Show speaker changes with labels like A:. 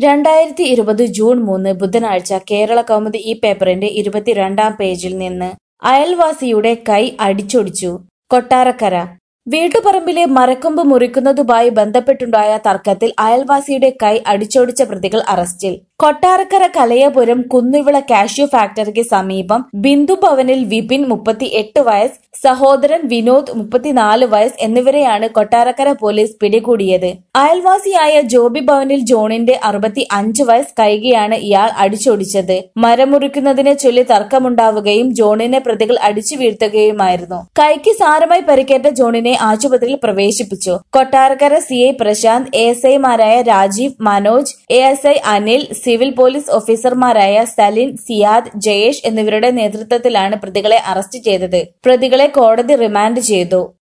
A: രണ്ടായിരത്തി ഇരുപത് ജൂൺ മൂന്ന് ബുധനാഴ്ച കേരള കൗമുദി ഈ പേപ്പറിന്റെ ഇരുപത്തിരണ്ടാം പേജിൽ നിന്ന് അയൽവാസിയുടെ കൈ അടിച്ചൊടിച്ചു കൊട്ടാരക്കര വീട്ടുപറമ്പിലെ മരക്കൊമ്പ് മുറിക്കുന്നതുമായി ബന്ധപ്പെട്ടുണ്ടായ തർക്കത്തിൽ അയൽവാസിയുടെ കൈ അടിച്ചൊടിച്ച പ്രതികൾ അറസ്റ്റിൽ കൊട്ടാരക്കര കലയപുരം കുന്നുവിള കാഷ്യൂ ഫാക്ടറിക്ക് സമീപം ബിന്ദു ഭവനിൽ വിപിൻ മുപ്പത്തി എട്ട് വയസ്സ് സഹോദരൻ വിനോദ് മുപ്പത്തിനാല് വയസ്സ് എന്നിവരെയാണ് കൊട്ടാരക്കര പോലീസ് പിടികൂടിയത് അയൽവാസിയായ ജോബി ഭവനിൽ ജോണിന്റെ അറുപത്തി അഞ്ച് വയസ്സ് കൈകയാണ് ഇയാൾ അടിച്ചൊടിച്ചത് മരം മുറിക്കുന്നതിനെ ചൊല്ലി തർക്കമുണ്ടാവുകയും ജോണിനെ പ്രതികൾ അടിച്ചു വീഴ്ത്തുകയുമായിരുന്നു കൈക്ക് സാരമായി പരിക്കേറ്റ ജോണിനെ ആശുപത്രിയിൽ പ്രവേശിപ്പിച്ചു Kottarakkara C I Prashanth A S ഐമാരായ Rajeev Manoj A S I Anil civil police ഓഫീസർമാരായ സലിൻ സിയാദ് ജയേഷ് എന്നിവരുടെ നേതൃത്വത്തിലാണ് പ്രതികളെ അറസ്റ്റ് ചെയ്തത് പ്രതികളെ കോടതി റിമാൻഡ് ചെയ്തു